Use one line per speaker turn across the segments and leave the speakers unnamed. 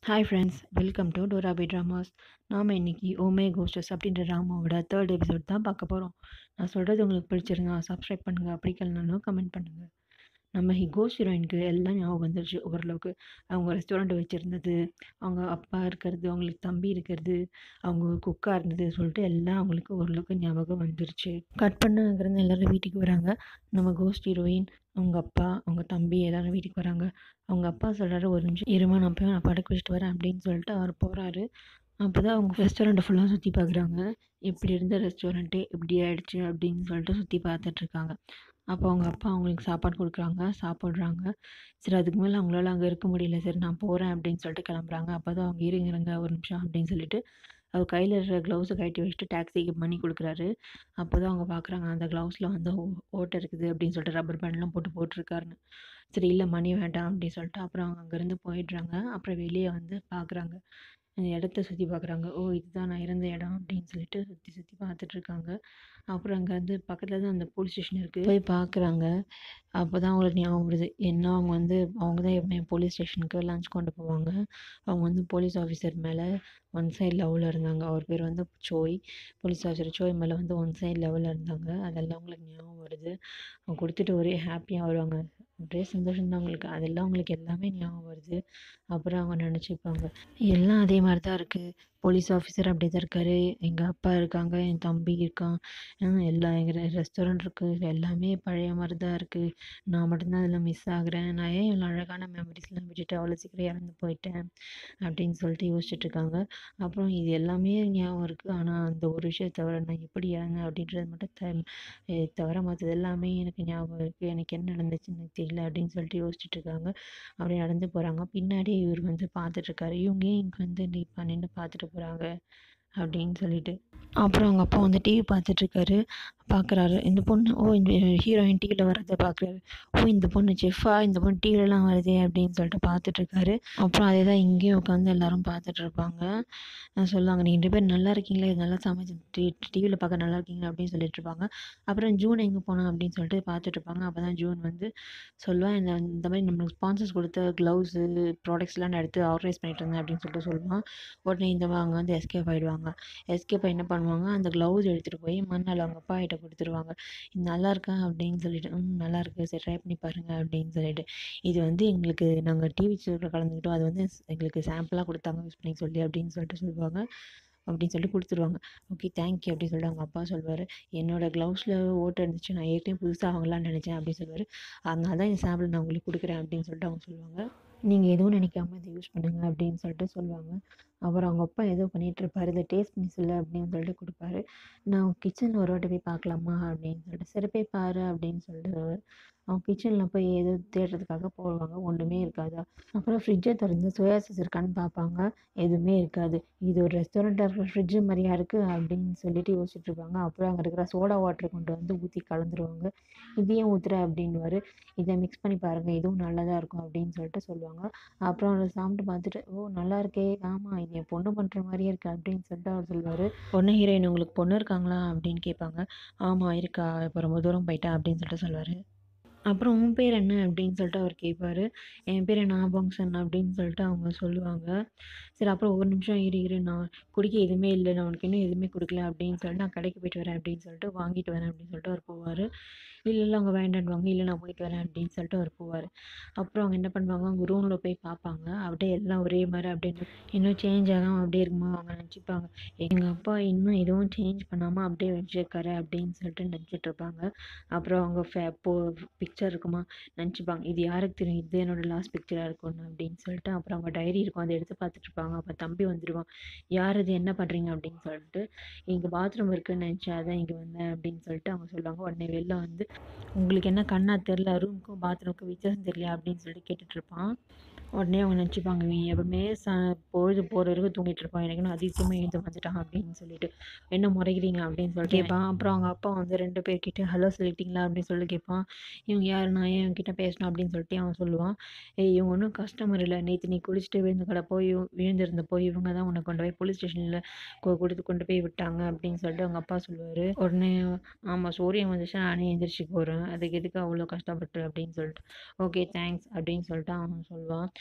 hi friends welcome to டோராபி dramas நாம் இன்னைக்கு ஓமே கோஸ்டஸ் அப்படின்ற ட்ராமாவோட தேர்ட் எபிசோட் தான் பார்க்க போகிறோம் நான் சொல்கிறது உங்களுக்கு பிடிச்சிருந்தா சப்ஸ்கிரைப் பண்ணுங்கள் பிடிக்கலனாலும் கமெண்ட் பண்ணுங்கள் நம்ம ஹி கோஸ்ட் ஹீரோயினுக்கு எல்லாம் ஞாபகம் வந்துருச்சு ஓரளவுக்கு அவங்க ரெஸ்டாரண்ட் வச்சுருந்தது அவங்க அப்பா இருக்கிறது அவங்களுக்கு தம்பி இருக்கிறது அவங்க குக்காக இருந்தது சொல்லிட்டு எல்லாம் அவங்களுக்கு ஓரளவுக்கு ஞாபகம் வந்துருச்சு கட் பண்ண அங்கேருந்து எல்லோரும் வீட்டுக்கு வராங்க நம்ம கோஸ்ட் ஹீரோயின் அவங்க அப்பா அவங்க தம்பி எல்லோரும் வீட்டுக்கு வராங்க அவங்க அப்பா சொல்கிறாரு ஒரு நிமிஷம் இருமா நான் போய் நான் படக்கு வச்சுட்டு வரேன் அப்படின்னு சொல்லிட்டு அவர் போகிறாரு அப்போ தான் அவங்க ரெஸ்டாரண்ட்டை ஃபுல்லாக சுற்றி பார்க்குறாங்க எப்படி இருந்த ரெஸ்டாரண்ட்டு இப்படி ஆயிடுச்சு அப்படின்னு சொல்லிட்டு சுற்றி பார்த்துட்ருக்காங்க அப்போ அவங்க அப்பா அவங்களுக்கு சாப்பாடு கொடுக்குறாங்க சாப்பிட்றாங்க சரி அதுக்கு மேலே அவங்களால அங்கே இருக்க முடியல சரி நான் போகிறேன் அப்படின்னு சொல்லிட்டு கிளம்புறாங்க அப்போ தான் அவங்க இருங்க இருங்க ஒரு நிமிஷம் அப்படின்னு சொல்லிட்டு அவர் கையில் இருக்கிற க்ளவுஸை கட்டி வச்சுட்டு டாக்ஸிக்கு மணி கொடுக்குறாரு அப்போ தான் அவங்க பார்க்குறாங்க அந்த க்ளவுஸில் வந்து ஓ- ஓட்டை இருக்குது அப்படின்னு சொல்லிட்டு ரப்பர் பேண்ட்லாம் போட்டு போட்டிருக்காருன்னு சரி இல்லை மணி வேண்டாம் அப்படின்னு சொல்லிட்டு அப்புறம் அவங்க அங்கேருந்து போயிடுறாங்க அப்புறம் வெளியே வந்து பார்க்குறாங்க அந்த இடத்த சுற்றி பார்க்குறாங்க ஓ இதுதான் நான் இருந்த இடம் அப்படின்னு சொல்லிட்டு சுற்றி சுற்றி பார்த்துட்ருக்காங்க அப்புறம் அங்கே வந்து பக்கத்தில் தான் அந்த போலீஸ் ஸ்டேஷன் இருக்குது போய் பார்க்குறாங்க அப்போ தான் அவங்களுக்கு ஞாபகம் வருது என்ன அவங்க வந்து அவங்க தான் எப்பவுமே போலீஸ் ஸ்டேஷனுக்கு லஞ்ச் கொண்டு போவாங்க அவங்க வந்து போலீஸ் ஆஃபீஸர் மேலே ஒன் சைடு லெவலில் இருந்தாங்க அவர் பேர் வந்து சோய் போலீஸ் ஆஃபீஸர் சோய் மேலே வந்து ஒன் சைடு லெவலில் இருந்தாங்க அதெல்லாம் அவங்களுக்கு ஞாபகம் வருது அவங்க கொடுத்துட்டு ஒரே ஹாப்பியாக வருவாங்க ஒரே சந்தோஷம் தான் அவங்களுக்கு அதெல்லாம் அவங்களுக்கு எல்லாமே ஞாபகம் வருது அப்புறம் அவங்க நினச்சிப்பாங்க எல்லாம் அதே மாதிரி தான் இருக்குது போலீஸ் ஆஃபீஸர் அப்படியே தான் இருக்காரு எங்கள் அப்பா இருக்காங்க என் தம்பி இருக்கான் ஹம், எல்லா எங்கள் ரெஸ்டாரண்ட் இருக்குது எல்லாமே பழைய மாதிரி தான் இருக்குது நான் மட்டும்தான் அதில் மிஸ் ஆகுறேன் நான் ஏன் இவ்வளோ அழகான மெமரிஸ்லாம் விட்டுட்டு அவ்வளோ சீக்கிரம் இறந்து போயிட்டேன் அப்படின்னு சொல்லிட்டு யோசிச்சுட்டு இருக்காங்க அப்புறம் இது எல்லாமே ஞாபகம் இருக்குது ஆனால் அந்த ஒரு விஷயம் தவிர நான் எப்படி இறந்தேன் அப்படின்றது மட்டும் த எ- தவிர மற்றது எல்லாமே எனக்கு ஞாபகம் இருக்குது எனக்கு என்ன நடந்துச்சுன்னு எனக்கு தெரியல அப்படின்னு சொல்லிட்டு யோசிச்சுட்டு இருக்காங்க அப்படியே நடந்து போகிறாங்க பின்னாடி இவர் வந்து பார்த்துட்ருக்காரு இவங்க ஏன் இங்கே வந்து நீ நின்று பார்த்துட்டு போகிறாங்க அப்படின்னு சொல்லிட்டு அப்புறம் அவங்க அப்பா வந்து டிவி பார்த்துட்ருக்காரு பார்க்குறாரு இந்த பொண்ணு ஓ இந்த ஹீரோயின் டிவியில் வர்றதை பார்க்குறாரு ஓ இந்த பொண்ணு செஃபா இந்த பொண்ணு டிவிலலாம் வருதே அப்படின்னு சொல்லிட்டு பார்த்துட்ருக்காரு அப்புறம் அதே தான் இங்கேயும் உட்காந்து எல்லாரும் பார்த்துட்டு இருப்பாங்க அஹ் சொல்லுவாங்க நீங்கள் ரெண்டு பேர் நல்லா இருக்கீங்களே நல்லா சமைச்சு டிவியில் பார்க்க நல்லா இருக்கீங்க அப்படின்னு சொல்லிட்டு இருப்பாங்க அப்புறம் ஜூன் எங்கே போனா அப்படின்னு சொல்லிட்டு பார்த்துட்டு இருப்பாங்க அப்போ தான் ஜூன் வந்து சொல்லுவான் இந்த இந்த மாதிரி நம்மளுக்கு ஸ்பான்சர்ஸ் கொடுத்த க்ளவுஸு ப்ராடக்ட்ஸ்லாம் நான் எடுத்து ஆர்கனைஸ் பண்ணிட்டு இருந்தேன் அப்படின்னு சொல்லிட்டு சொல்லுவான் உடனே இந்த அவங்க வந்து எஸ்கேப் ஆகிடுவாங்க எஸ்கேப் என்ன பண்ணுவாங்க அந்த க்ளவுஸ் எடுத்துகிட்டு போய் மண்ணால் அவங்க அப்பா கிட்ட கொடுத்துருவாங்க இது நல்லா இருக்கா அப்படின்னு சொல்லிட்டு ம் நல்லா இருக்கு சரி ட்ரை பண்ணி பாருங்க அப்படின்னு சொல்லிட்டு இது வந்து எங்களுக்கு நாங்கள் டிவி ஷோவில் கலந்துக்கிட்டோம் அது வந்து எங்களுக்கு சாம்பிளாக கொடுத்தாங்க யூஸ் பண்ணி சொல்லி அப்படின்னு சொல்லிட்டு சொல்லுவாங்க அப்படின்னு சொல்லிட்டு கொடுத்துருவாங்க ஓகே தேங்க்யூ அப்படின்னு சொல்லிட்டு அவங்க அப்பா சொல்வார் என்னோட க்ளவுஸில் ஓட்டை இருந்துச்சு நான் ஏற்கனவே புதுசாக வாங்கலாம்னு நினச்சேன் அப்படின்னு சொல்லுவார் அதனால தான் இந்த சாம்பிள் நான் உங்களுக்கு கொடுக்குறேன் அப்படின்னு சொல்லிட்டு அவங்க சொல்லுவாங்க நீங்கள் எதுவும் நினைக்காம இதை யூஸ் பண்ணுங்க அப்படின்னு சொல்லிட்டு சொல்லுவாங்க அப்புறம் அவங்க அப்பா ஏதோ பண்ணிட்டு இருப்பாரு இதை டேஸ்ட் பண்ணி சொல்லு அப்படின்னு சொல்லிட்டு கொடுப்பாரு நான் கிச்சனில் ஒரு வாட்டி போய் பார்க்கலாமா அப்படின்னு சொல்லிட்டு சரி போய் பாரு அப்படின்னு சொல்லிட்டு அவங்க கிச்சனில் போய் ஏதோ தேடுறதுக்காக போடுவாங்க ஒன்றுமே இருக்காது அப்புறம் ஃப்ரிட்ஜை திறந்து சோயா சாஸ் இருக்கான்னு பார்ப்பாங்க எதுவுமே இருக்காது இது ஒரு ரெஸ்டாரண்ட்டாக இருக்கிற ஃப்ரிட்ஜு மாதிரியா இருக்குது அப்படின்னு சொல்லிட்டு யோசிச்சுட்டு இருப்பாங்க அப்புறம் அங்கே இருக்கிற சோடா வாட்டர் கொண்டு வந்து ஊற்றி கலந்துருவாங்க இதையும் ஊற்றுற அப்படின்னுவாரு இதை மிக்ஸ் பண்ணி பாருங்கள் இதுவும் நல்லதாக இருக்கும் அப்படின்னு சொல்லிட்டு சொல்லுவாங்க அப்புறம் அவர் சாப்பிட்டு பார்த்துட்டு ஓ நல்லா இருக்கே ஆமாம் இது என் பொண்ணு பண்ணுற மாதிரியே இருக்கு அப்படின்னு சொல்லிட்டு அவர் சொல்லுவார் பொண்ணு ஹீரோயின் உங்களுக்கு பொண்ணு இருக்காங்களா அப்படின்னு கேட்பாங்க ஆமாம் இருக்கா இப்போ ரொம்ப தூரம் போயிட்டா அப்படின்னு சொல்லிட்டு சொல்லுவார் அப்புறம் உன் பேர் என்ன அப்படின்னு சொல்லிட்டு அவர் கேட்பாரு என் பேர் நாபங்சன் அப்படின்னு சொல்லிட்டு அவங்க சொல்லுவாங்க சரி அப்புறம் ஒரு நிமிஷம் இரு இரு நான் குடிக்க எதுவுமே இல்லை நான் உனக்கு இன்னும் எதுவுமே கொடுக்கல அப்படின்னு சொல்லிட்டு நான் கடைக்கு போயிட்டு வரேன் அப்படின்னு சொல்லிட்டு வாங்கிட்டு வரேன் அப்படின்னு சொல்லிட்டு அவர் போவார் இல்லை இல்லை அவங்க வேண்டான்வாங்க இல்லை நான் போயிட்டு வரேன் அப்படின்னு சொல்லிட்டு அவர் போவார் அப்புறம் அவங்க என்ன பண்ணுவாங்க அவங்க ரூமில் போய் பார்ப்பாங்க அப்படியே எல்லாம் ஒரே மாதிரி அப்படியே இன்னும் சேஞ்ச் ஆகாமல் அப்படியே இருக்குமா அவங்க நினச்சிப்பாங்க எங்கள் அப்பா இன்னும் எதுவும் சேஞ்ச் பண்ணாமல் அப்படியே வச்சுருக்காரு அப்படின்னு சொல்லிட்டு நினச்சிட்டு இருப்பாங்க அப்புறம் அவங்க ஃபே போ பிக்சர் இருக்குமா நினச்சிப்பாங்க இது யாருக்கு தெரியும் இது என்னோட லாஸ்ட் பிக்சராக இருக்கும்னு அப்படின்னு சொல்லிட்டு அப்புறம் அவங்க டைரி இருக்கும் அதை எடுத்து பார்த்துட்டு இருப்பாங்க அப்போ தம்பி வந்துடுவான் யார் இது என்ன பண்ணுறீங்க அப்படின்னு சொல்லிட்டு இங்கே பாத்ரூம் இருக்குன்னு நினச்சேன் அதான் இங்கே வந்தேன் அப்படின்னு சொல்லிட்டு அவங்க சொல்லுவாங்க உடனே வெளில வந்து உங்களுக்கு என்ன கண்ணா தெரில ரூமுக்கும் பாத்ரூமுக்கும் வித்தியாசம் தெரியல அப்படின்னு சொல்லிட்டு கேட்டுட்டு இருப்பான் உடனே அவங்க நினச்சிப்பாங்க இவன் எப்பவுமே ச பொழுது போகிற வரைக்கும் தூங்கிட்டு இருப்பான் எனக்கு என்ன அதிசயமாக எழுந்து வந்துட்டான் அப்படின்னு சொல்லிட்டு என்ன முறைக்கிறீங்க அப்படின்னு சொல்லிட்டு கேட்பான் அப்புறம் அவங்க அப்பா வந்து ரெண்டு பேர்கிட்ட ஹலோ சொல்லிட்டீங்களா அப்படின்னு சொல்லி கேட்பான் இவங்க யார் நான் ஏன் இவங்ககிட்ட பேசணும் அப்படின்னு சொல்லிட்டு அவன் சொல்லுவான் ஏய் இவங்க ஒன்றும் கஸ்டமர் இல்லை நேற்று நீ குளிச்சுட்டு விழுந்து கடை போய் விழுந்திருந்த போய் இவங்க தான் உன்னை கொண்டு போய் போலீஸ் ஸ்டேஷனில் கொடுத்து கொண்டு போய் விட்டாங்க அப்படின்னு சொல்லிட்டு அவங்க அப்பா சொல்லுவார் உடனே ஆமாம் சூரியன் வந்துச்சு நானே எந்திரிச்சு போகிறேன் அதுக்கு எதுக்கு அவ்வளோ கஷ்டப்பட்டு அப்படின்னு சொல்லிட்டு ஓகே தேங்க்ஸ் அப்படின்னு சொல்லிட்டு அவன் சொல்லுவான்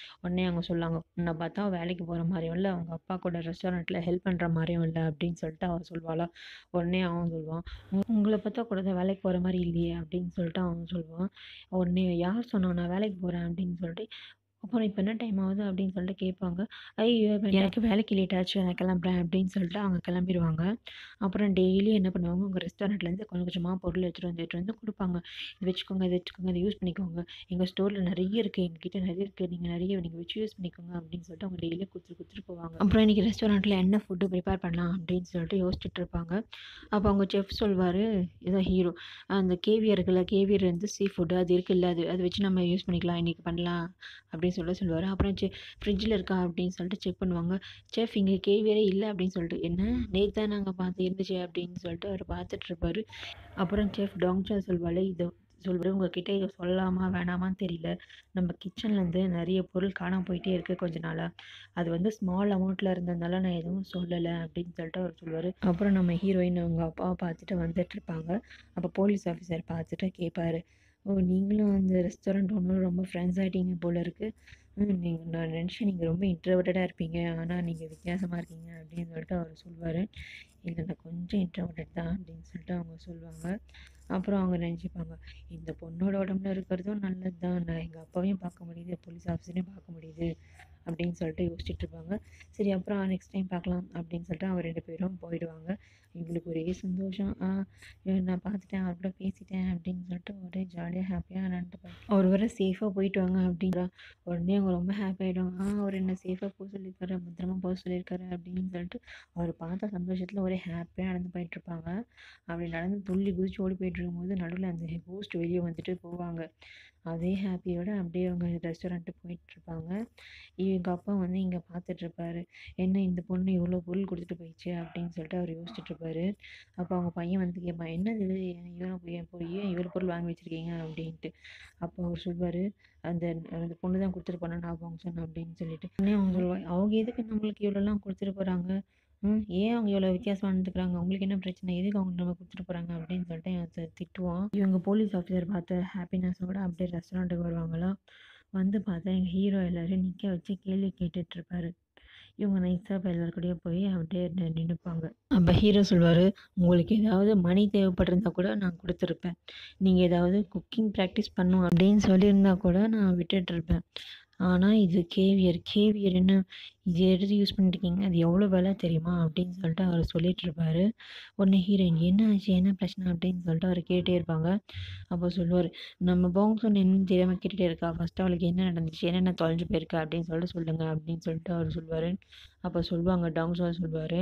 உடனே அவங்க சொல்லுவாங்க உன்னை பார்த்தா வேலைக்கு போகிற மாதிரியும் இல்லை அவங்க அப்பா கூட ரெஸ்டாரண்ட்டில் ஹெல்ப் பண்ணுற மாதிரியும் இல்லை அப்படின்னு சொல்லிட்டு அவன் சொல்வாளா உடனே அவன் சொல்லுவான் "உ- உங்களை பார்த்தா கூட தான் வேலைக்கு போகிற மாதிரி இல்லையே அப்படின்னு சொல்லிட்டு அவன் சொல்லுவான் உடனே யார் சொன்னா நான் வேலைக்கு போகிறேன் அப்படின்னு சொல்லிட்டு அப்புறம் இப்போ என்ன டைம் ஆகுது அப்படின்னு சொல்லிட்டு கேட்பாங்க ஐயோ இப்ப எனக்கு வேலைக்கு லேட் ஆச்சு நான் கிளம்புறேன் அப்படின்னு சொல்லிட்டு அவங்க கிளம்பிடுவாங்க அப்புறம் டெய்லி என்ன பண்ணுவாங்க உங்கள் ரெஸ்டாரண்ட்லேருந்து கொஞ்சம் கொஞ்சமாக பொருள் எடுத்துகிட்டு வந்து எடுத்துகிட்டு வந்து கொடுப்பாங்க இது வச்சுக்கோங்க இது வச்சுக்கோங்க இதை யூஸ் பண்ணிக்கோங்க எங்கள் ஸ்டோரில் நிறைய இருக்குது எங்ககிட்ட நிறைய இருக்குது நீங்கள் நிறைய நீங்கள் வச்சு யூஸ் பண்ணிக்கோங்க அப்படின்னு சொல்லிட்டு அவங்க டெய்லி கொடுத்துட்டு கொடுத்துட்டு போவாங்க அப்புறம் இன்றைக்கி ரெஸ்டாரண்ட்டில் என்ன ஃபுட்டு ப்ரிப்பேர் பண்ணலாம் அப்படின்னு சொல்லிட்டு யோசிச்சுட்டு இருப்பாங்க அப்போ அவங்க செஃப் சொல்வார் இதான் ஹீரோ அந்த கேவியர் இருக்குல்ல கேவியர் வந்து சீ ஃபுட்டு அது இருக்குல்ல அது அதை வச்சு நம்ம யூஸ் பண்ணிக்கலாம் இன்றைக்கி பண்ணலாம் அப்படின்னு சொல்லிட்டு சொல்லுவார் அப்புறம் செ ஃப்ரிட்ஜில் இருக்கா அப்படின்னு சொல்லிட்டு செக் பண்ணுவாங்க செஃப் இங்கே கேவியரே இல்லை அப்படின்னு சொல்லிட்டு என்ன நேற்று தான் நாங்கள் பார்த்து இருந்துச்சு அப்படின்னு சொல்லிட்டு அவர் பார்த்துட்டு இருப்பாரு அப்புறம் செஃப் டாங்சா சொல்வாள் இதை சொல்வார் உங்ககிட்ட இதை சொல்லலாமா வேணாமான்னு தெரியல நம்ம கிச்சன்லேருந்து நிறைய பொருள் காணாம போயிட்டே இருக்குது கொஞ்ச நாளாக அது வந்து ஸ்மால் அமௌண்ட்டில் இருந்ததுனால நான் எதுவும் சொல்லலை அப்படின்னு சொல்லிட்டு அவர் சொல்லுவார் அப்புறம் நம்ம ஹீரோயின் அவங்க அப்பாவை பார்த்துட்டு வந்துட்டு இருப்பாங்க அப்போ போலீஸ் ஆஃபீஸர் பார்த்துட்டு கேட்பாரு ஓ நீங்களும் அந்த ரெஸ்டாரண்ட் ஓனரும் ரொம்ப ஃப்ரெண்ட்ஸ் ஆகிட்டீங்க போல இருக்குது நீங்கள் நான் நினச்சேன் நீங்கள் ரொம்ப இன்ட்ரவர்ட்டடாக இருப்பீங்க ஆனால் நீங்கள் வித்தியாசமாக இருக்கீங்க அப்படின்னு சொல்லிட்டு அவர் சொல்லுவார் இல்லை நான் கொஞ்சம் இன்ட்ரவர்ட்டட் தான் அப்படின்னு சொல்லிட்டு அவங்க சொல்லுவாங்க அப்புறம் அவங்க நினச்சிப்பாங்க இந்த பொண்ணோட உடம்புல இருக்கிறதும் நல்லது தான் நான் எங்கள் அப்பாவையும் பார்க்க முடியுது போலீஸ் ஆஃபீஸரையும் பார்க்க முடியுது அப்படின்னு சொல்லிட்டு யோசிச்சுட்டு இருப்பாங்க சரி அப்புறம் நெக்ஸ்ட் டைம் பார்க்கலாம் அப்படின்னு சொல்லிட்டு அவங்க ரெண்டு பேரும் போயிடுவாங்க இவங்களுக்கு ஒரே சந்தோஷம் ஆ இவன் நான் பார்த்துட்டேன் அவர் கூட பேசிட்டேன் அப்படின்னு சொல்லிட்டு ஒரே ஜாலியாக ஹாப்பியாக நடந்துப்பாங்க அவர் வர சேஃபாக போயிட்டு வாங்க அப்படின்றா உடனே அவங்க ரொம்ப ஹாப்பி ஆகிடுவாங்க ஆ அவர் என்ன சேஃபாக போக சொல்லியிருக்காரு பத்திரமா போக சொல்லியிருக்காரு அப்படின்னு சொல்லிட்டு அவர் பார்த்த சந்தோஷத்தில் ஒரே ஹாப்பியாக நடந்து போயிட்டுருப்பாங்க அப்படி நடந்து துள்ளி குதிச்சு ஓடி போயிட்டு இருக்கும்போது நடுவில் அந்த கோஸ்ட் வெளியே வந்துட்டு போவாங்க அதே ஹாப்பியோட அப்படியே அவங்க ரெஸ்டாரண்ட்டு போயிட்டுருப்பாங்க இவங்க அப்பா வந்து இங்கே பார்த்துட்ருப்பாரு என்ன இந்த பொண்ணு இவ்வளோ பொருள் கொடுத்துட்டு போயிடுச்சு அப்படின்னு சொல்லிட்டு அவர் யோசிச்சுட்டு இருப்பாரு அப்போ அவங்க பையன் வந்து கேட்பான் என்னது இது இவனை போய் போய் ஏன் இவ்வளோ பொருள் வாங்கி வச்சிருக்கீங்க அப்படின்ட்டு அப்போ அவர் சொல்வார் அந்த அந்த பொண்ணு தான் கொடுத்துட்டு போனா நான் ஃபங்க்ஷன் அப்படின்னு சொல்லிட்டு உடனே அவங்க சொல்லுவாங்க அவங்க எதுக்கு நம்மளுக்கு இவ்வளோலாம் கொடுத்துட்டு போகிறாங்க ம் ஏன் அவங்க இவ்வளோ வித்தியாசமாக நடந்துக்கிறாங்க அவங்களுக்கு என்ன பிரச்சனை எதுக்கு அவங்க நம்ம கொடுத்துட்டு போகிறாங்க அப்படின்னு சொல்லிட்டு இவன் தி- திட்டுவான் இவங்க போலீஸ் ஆஃபீஸர் பார்த்த ஹாப்பினஸோட அப்படியே ரெஸ்டாரண்ட்டுக்கு வருவாங்களா வந்து பார்த்தா எங்கள் ஹீரோ எல்லாரையும் நிற்க வச்சு கேள்வி கேட்டுட்டு இருப்பாரு இவங்க நைஸாக இப்போ எல்லாரு கூடயும் போய் அப்படியே நி- நின்னுப்பாங்க அப்போ ஹீரோ சொல்வார் உங்களுக்கு ஏதாவது மணி தேவைப்பட்டிருந்தா கூட நான் கொடுத்துருப்பேன் நீங்கள் ஏதாவது குக்கிங் ப்ராக்டிஸ் பண்ணும் அப்படின்னு சொல்லியிருந்தா கூட நான் விட்டுட்டு இருப்பேன் ஆனால் இது கேவியர் கேவியர் என்ன இது எடுத்து யூஸ் பண்ணிருக்கீங்க அது எவ்வளோ விலை தெரியுமா அப்படின்னு சொல்லிட்டு அவர் சொல்லிட்டு இருப்பாரு உடனே ஹீரோயின் என்ன ஆச்சு என்ன பிரச்சனை அப்படின்னு சொல்லிட்டு அவர் கேட்டே இருப்பாங்க அப்போ சொல்லுவார் நம்ம பாங்ஸோன் என்னன்னு தெரியாமல் கேட்டுகிட்டே இருக்கா ஃபஸ்ட்டு அவளுக்கு என்ன நடந்துச்சு என்னென்ன தொலைஞ்சு போயிருக்கா அப்படின்னு சொல்லிட்டு சொல்லுங்க அப்படின்னு சொல்லிட்டு அவர் சொல்லுவார் அப்போ சொல்லுவாங்க டாங்ஸோன் சொல்லுவார்